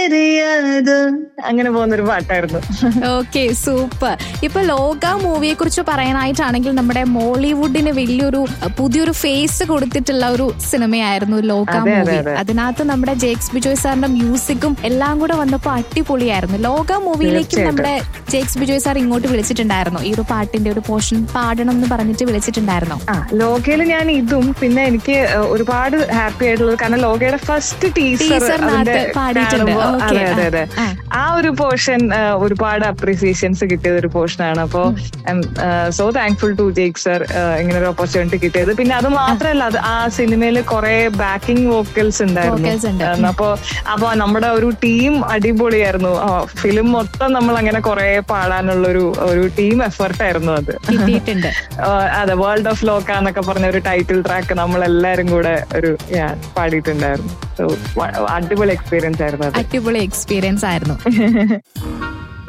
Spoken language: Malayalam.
അറിയാതെ അങ്ങനെ പോകുന്നൊരു പാട്ടായിരുന്നു ഓക്കെ സൂപ്പർ ഇപ്പൊ ലോക മൂവിയെ കുറിച്ച് പറയാനായിട്ടാണെങ്കിൽ നമ്മുടെ മോളിവുഡിന് വലിയൊരു അഹ്, പുതിയൊരു ഫേസ് കൊടുത്തിട്ടുള്ള ഒരു സിനിമയായിരുന്നു ലോക അതെ, അതെ, മൂവി അതെ. അതിനകത്ത് നമ്മുടെ ജേക്സ് ബിജോയ് സാറിന്റെ മ്യൂസിക്കും എല്ലാം കൂടെ വന്നപ്പോൾ അടിപൊളിയായിരുന്നു ലോക മൂവിയിലേക്കും തീർച്ചയായിട്ടും. നമ്മുടെ ജേക്സ് ബിജോയ് സാർ ഇങ്ങോട്ട് വിളിച്ചിട്ടുണ്ടായിരുന്നു ഈ ഒരു പാട്ടിന്റെ ഒരു പോർഷൻ പാടണം എന്ന് പറഞ്ഞിട്ട് വിളിച്ചിട്ടുണ്ടായിരുന്നോ ആ ലോകയിൽ ഞാൻ ഇതും പിന്നെ എനിക്ക് ഏഹ്, ഒരുപാട് ഹാപ്പി ആയിട്ടുള്ളത് കാരണം ലോകയുടെ ഫസ്റ്റ് ടീസർ ടീസറിനകത്ത് പാടിയിട്ടുണ്ട്. ഓക്കേ, അതെ അതെ അതെ ആ, ആ ഒരു പോർഷൻ ഒരുപാട് അപ്രീസിയേഷൻസ് കിട്ടിയ ഒരു പോർഷനാണ് അപ്പോ so thankful to Jake sir ഇങ്ങനെ ഒരു ഓപ്പർച്യൂണിറ്റി കിട്ടിയത് പിന്നെ അത് മാത്രമല്ല അത് ആ സിനിമയിൽ കുറെ ബാക്കിംഗ് വോക്കൽസ് ഉണ്ടായിരുന്നു Vocals ഉണ്ട്. ഉം, അപ്പോ അപ്പൊ നമ്മുടെ ഒരു ടീം അടിപൊളിയായിരുന്നു ഫിലിം മൊത്തം നമ്മൾ അങ്ങനെ കുറെ പാടാനുള്ള ഒരു ഒരു ടീം എഫർട്ട് ആയിരുന്നു അത് കിട്ടിയിട്ടുണ്ട് ആഹ് അതെ വേൾഡ് ഓഫ് ലോക്ക എന്നൊക്കെ പറഞ്ഞ ഒരു ടൈറ്റിൽ ട്രാക്ക് നമ്മൾ എല്ലാരും കൂടെ ഒരു yeah, പാടിയിട്ടുണ്ടായിരുന്നു So, വ- അടിപൊളി എക്സ്പീരിയൻസ് ആയിരുന്നു അത് അടിപൊളി എക്സ്പീരിയൻസ് ആയിരുന്നു